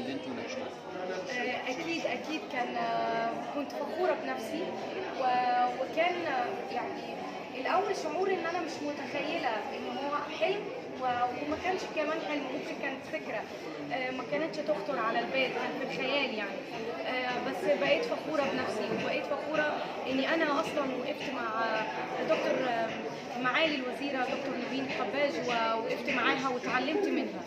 اللي انتوا ناقشتوها؟ آه، اكيد اكيد كان آه، كنت فخوره بنفسي و- وكان آه، يعني الاول شعور ان انا مش متخيله ان هو حلم و- وما كانش كمان حلم ممكن كانت فكره آه، ما كانتش تخطر على البال كان في الخيال يعني آه، بس بقيت فخوره بنفسي وبقيت فخوره اني انا اصلا وقفت مع آه، دكتور آه، معالي الوزيره دكتور نبيل حباج ووقفت معاها وتعلمت منها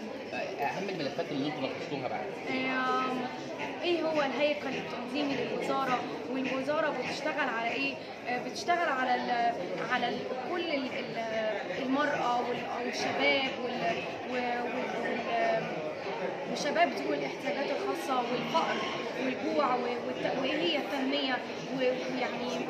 اهم الملفات اللي انتوا ناقشتوها بقى آم، ايه هو الهيكل التنظيمي للوزاره والوزاره بتشتغل على ايه آه، بتشتغل على ال على ال كل ال- ال- المراه وال- والشباب وال و- وال- وال- والشباب ذوي الاحتياجات الخاصه والفقر والجوع و- والت- وايه هي التنميه ويعني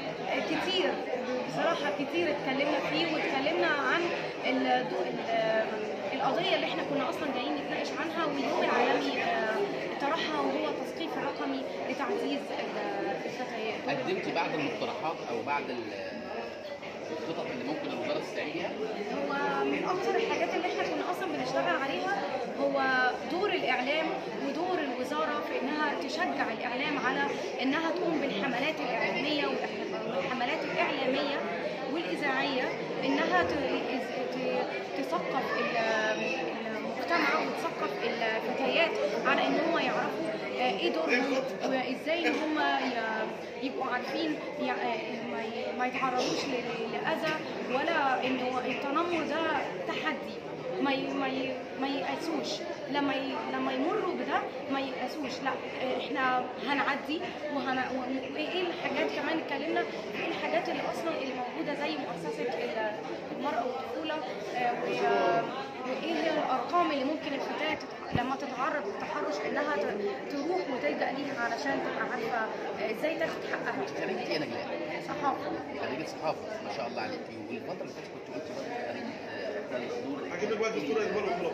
كتير بصراحه كتير اتكلمنا فيه واتكلمنا عن ال- ال- القضيه اللي احنا كنا اصلا جايين نتناقش عنها واليوم العالمي آه، طرحها وهو التثقيف الرقمي لتعزيز ال- الفتيات قدمتي بعض المقترحات او بعض ال- الخطط اللي ممكن الوزاره تستعين بيها؟ هو من اكتر الحاجات اللي احنا كنا اصلا بنشتغل عليها هو دور الاعلام ودور الوزاره في انها تشجع الاعلام على انها تقوم بالحملات الاعلاميه والح- والحملات الاعلاميه والاذاعيه انها ت- ت- تثقف ال- المجتمع وتثقف الفتيات على ان هم يعرفوا آه، ايه دورهم وازاي ان هم ي- يبقوا عارفين يع- آه، ما ي- ما يتعرضوش ل- لاذى ولا انه التنمر ده تحدي ما ي- ما ي- ما ييأسوش لما ي... لما يمروا بده ما ييأسوش لا احنا هنعدي وهن... و- وايه الحاجات كمان اتكلمنا ايه الحاجات اللي اصلا اللي موجوده زي مؤسسه ال- المراه والطفوله آه، و- وايه هي الارقام اللي ممكن الفتاه تت- لما تتعرض للتحرش انها ت- تروح وتلجا ليها علشان تبقى عارفه آه، ازاي تاخد حقها خريجه ايه يا نجلاء؟ صحافه خريجه صحافه ما شاء الله عليكي والفتره اللي فاتت كنت قلتي برضه خريجه آه، دار الدور هجيب لك بقى الدكتور اجمل وخلاص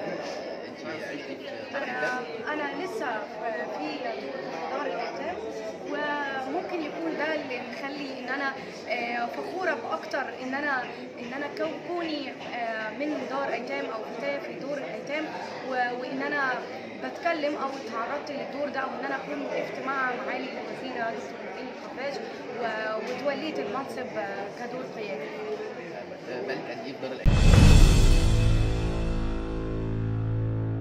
انت عشتي في دار انا الدم انا لسه في دار الايتام وممكن يكون ده اللي مخلي ان انا آه، فخوره باكتر ان انا ان انا كو- كوني آه، من دار ايتام او فتاه في دور الايتام و- وان انا بتكلم او تعرضت للدور ده او ان انا اكون وقفت مع معالي الوزيره دكتور نبيل الخفاج و- وتوليت المنصب آه، كدور قيادي آه، بقالك قد ايه في دار الايتام؟